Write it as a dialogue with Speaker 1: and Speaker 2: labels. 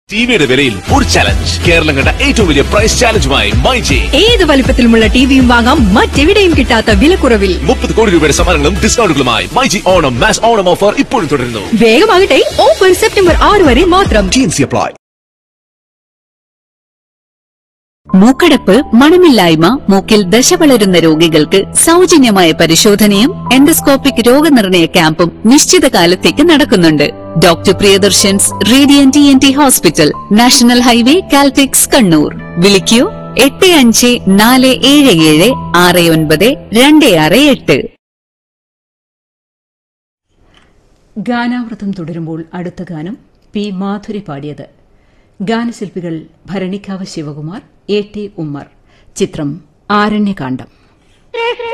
Speaker 1: ടിവിയുടെ വിലയിൽ ഒരു ചലഞ്ച് കേരളം കണ്ട ഏറ്റവും വലിയ പ്രൈസ് ചാലഞ്ചുമായി മൈജി
Speaker 2: ഏത് വലിപ്പത്തിലുമുള്ള ടിവിയും വാങ്ങാം മറ്റെവിടെയും കിട്ടാത്ത വിലക്കുറവിൽ
Speaker 1: മുപ്പത് കോടി രൂപയുടെ സമ്മാനങ്ങളും ഡിസ്കൗണ്ടുകളുമായി മൈജി ഓണം മാസ് ഓണം ഓഫർ ഇപ്പോഴും തുടരുന്നു
Speaker 2: വേഗമാകട്ടെ ഓഫർ സെപ്റ്റംബർ ആറ് വരെ മാത്രം
Speaker 1: ടി എൻ സി അപ്ലൈ
Speaker 3: മൂക്കടപ്പ് മണമില്ലായ്മ മൂക്കിൽ ദശ വളരുന്ന രോഗികൾക്ക് സൗജന്യമായ പരിശോധനയും എൻഡോസ്കോപ്പിക് രോഗനിർണയ ക്യാമ്പും നിശ്ചിത കാലത്തേക്ക് നടക്കുന്നുണ്ട് ഡോക്ടർ പ്രിയദർശൻസ് റേഡിയൻ T N T hospital national highway Caltex Kannur വിളിക്കൂ എട്ട് അഞ്ച് നാല് ഏഴ് ഏഴ് ആറ് ഒൻപത് രണ്ട് ആറ് എട്ട്
Speaker 4: ഗാനാമൃതം തുടരുമ്പോൾ അടുത്ത ഗാനം പി മാധുരി പാടിയത് ഗാനശില്പികൾ ഭരണിക്കാവ് ശിവകുമാർ എ ടി ഉമ്മർ ചിത്രം ആരണ്യകാന്ഡം